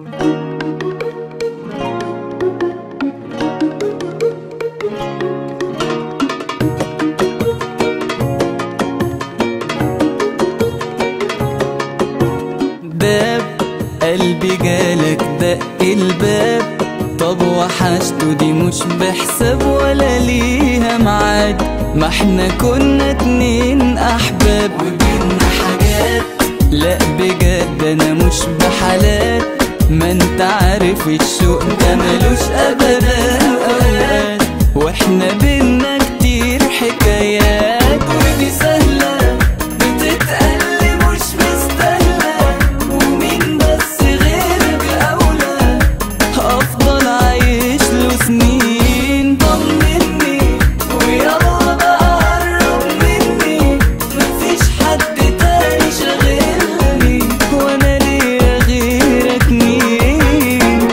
باب قلبي جالك دق الباب طب وحشته دي مش بحساب ولا ليها ميعاد ما احنا كنا اتنين احباب وبينا حاجات لا بجد انا مش بحالات ما انت عارف الشوق ده ملوش ابدا اوقات واحنا بينا كتير حكايات ودي سهله بتتقل مش مستاهله ومين بس غيرك اولى هفضل عايش له سنين طمني ويلا بقى قرب مني مفيش حد تاني شاغلني وانا ليا غيرك مين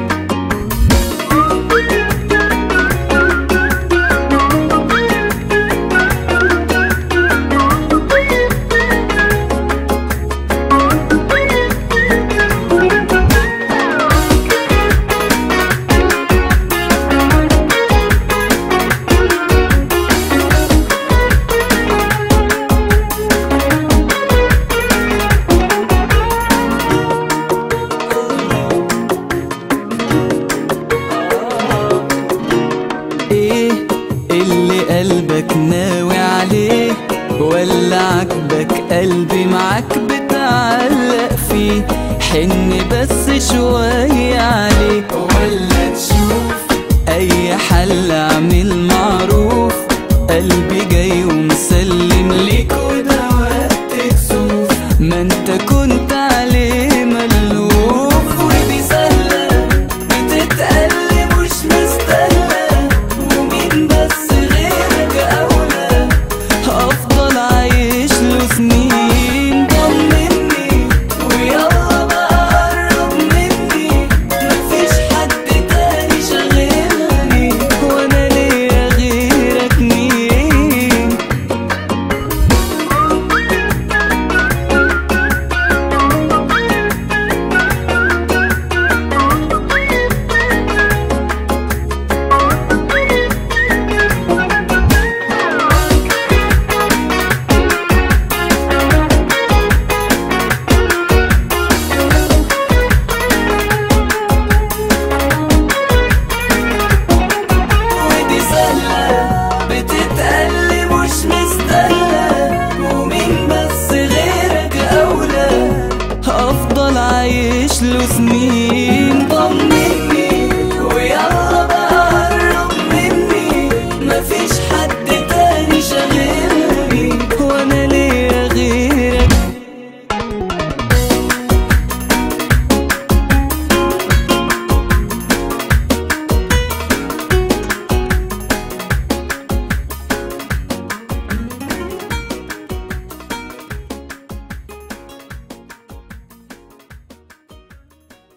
ايه اللي قلبك ناوي عليه ولا عجبك قلبي معاك بتعلق فيه حن بس شوية عليه ولا تشوف اي حل اعمل معروف قلبي جاي ومسلم ليك وده وقت كسوف ما انت كنت عليه ملوف ودي سهلة بتتقل مش مستاهلة ومين بس غيرك أولى هفضل عايش له سنين طمني ويلا بقى قرب مني مفيش حد تاني شاغلني وانا ليا غيرك مين ودي سهلة بتتقل مش مستاهلة ومين بس غيرك أولى هفضل عايش له سنين